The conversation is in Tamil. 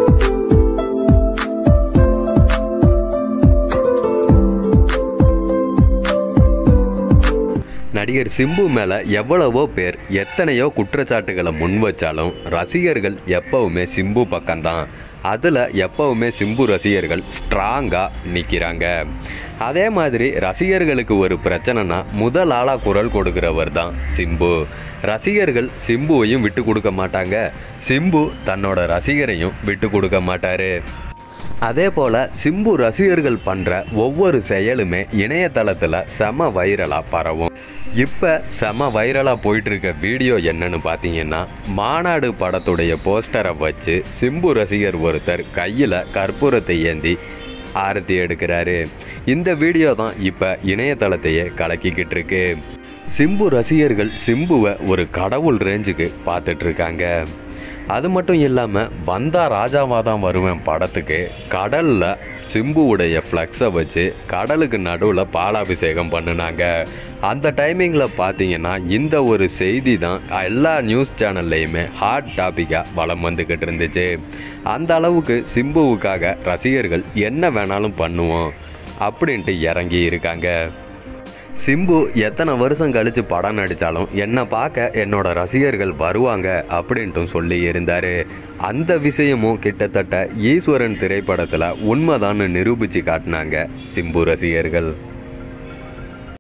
நடிகர் சிம்பு மேலே எவ்வளவோ பேர் எத்தனையோ குற்றச்சாட்டுகளை முன் வச்சாலும் ரசிகர்கள் எப்பவுமே சிம்பு பக்கம்தான் அதில் எப்பவுமே சிம்பு ரசிகர்கள் ஸ்ட்ராங்காக நிற்கிறாங்க அதே மாதிரி ரசிகர்களுக்கு ஒரு பிரச்சனைனா முதல் ஆளாக குரல் கொடுக்கிறவர் தான் சிம்பு ரசிகர்கள் சிம்புவையும் விட்டு கொடுக்க மாட்டாங்க சிம்பு தன்னோட ரசிகரையும் விட்டு கொடுக்க மாட்டாரு அதே போல் சிம்பு ரசிகர்கள் பண்ணுற ஒவ்வொரு செயலுமே இணையதளத்தில் செம வைரலாக பரவும் இப்போ செம வைரலாக போயிட்டுருக்க வீடியோ என்னன்னு பார்த்தீங்கன்னா மாநாடு படத்துடைய போஸ்டரை வச்சு சிம்பு ரசிகர் ஒருத்தர் கையில் கற்பூரத்தை ஏந்தி ஆரத்தி எடுக்கிறாரு இந்த வீடியோ தான் இப்போ இணையதளத்தையே கலக்கிக்கிட்டு இருக்கு சிம்பு ரசிகர்கள் சிம்புவை ஒரு கடவுள் ரேஞ்சுக்கு பார்த்துட்டு இருக்காங்க அது மட்டும் இல்லாமல் வந்தா ராஜாவாக தான் வருவேன் படத்துக்கு கடலில் சிம்புவுடைய ஃப்ளக்ஸை வச்சு கடலுக்கு நடுவில் பாலாபிஷேகம் பண்ணினாங்க அந்த டைமிங்கில் பார்த்தீங்கன்னா இந்த ஒரு செய்தி தான் எல்லா நியூஸ் சேனல்லையுமே ஹாட் டாப்பிக்காக வலம் வந்துக்கிட்டு இருந்துச்சு அந்த அளவுக்கு சிம்புவுக்காக ரசிகர்கள் என்ன வேணாலும் பண்ணுவோம் அப்படின்ட்டு இறங்கி இருக்காங்க சிம்பு எத்தனை வருஷம் கழிச்சு படம் நடித்தாலும் என்னை பார்க்க என்னோட ரசிகர்கள் வருவாங்க அப்படின்ட்டும் சொல்லி இருந்தார் அந்த விஷயமும் கிட்டத்தட்ட ஈஸ்வரன் திரைப்படத்தில் உண்மைதான்னு நிரூபித்து காட்டினாங்க சிம்பு ரசிகர்கள்